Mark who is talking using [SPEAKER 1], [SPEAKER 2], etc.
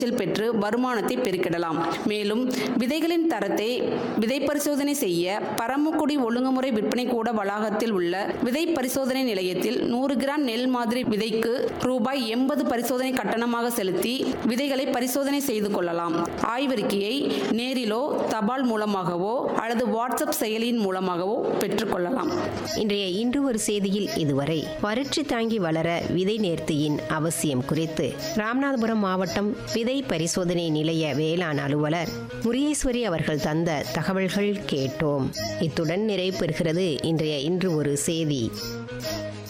[SPEAKER 1] பெற்று வருமானத்தை பெருக்கிடலாம் மேலும் விதைகளின் தரத்தை விதை பரிசோதனை செய்ய பரமக்குடி ஒழுங்குமுறை விற்பனை கூட வளாகத்தில் உள்ள விதை பரிசோதனை நிலையத்தில் நூறு கிராம் நெல் மாதிரி விதைக்கு ரூபாய் எண்பது பரிசோதனை கட்டணமாக செலுத்தி விதைகளை பரிசோதனை செய்து கொள்ளலாம் ஆய்வறிக்கையை நேரிலோ தபால் மூலமாகவோ அல்லது வாட்ஸ்அப் செயலியின் மூலமாகவோ பெற்றுக்கொள்ளலாம்
[SPEAKER 2] இன்றைய இன்று ஒரு செய்தியில் இதுவரை வறட்சி தாங்கி வளர விதை நேர்த்தியின் அவசியம் குறித்து ராமநாதபுரம் மாவட்டம் விதை பரிசோதனை நிலைய வேளாண் அலுவலர் முரியேஸ்வரி அவர்கள் தந்த தகவல்கள் கேட்டோம் இத்துடன் நிறைவு பெறுகிறது இன்றைய இன்று ஒரு செய்தி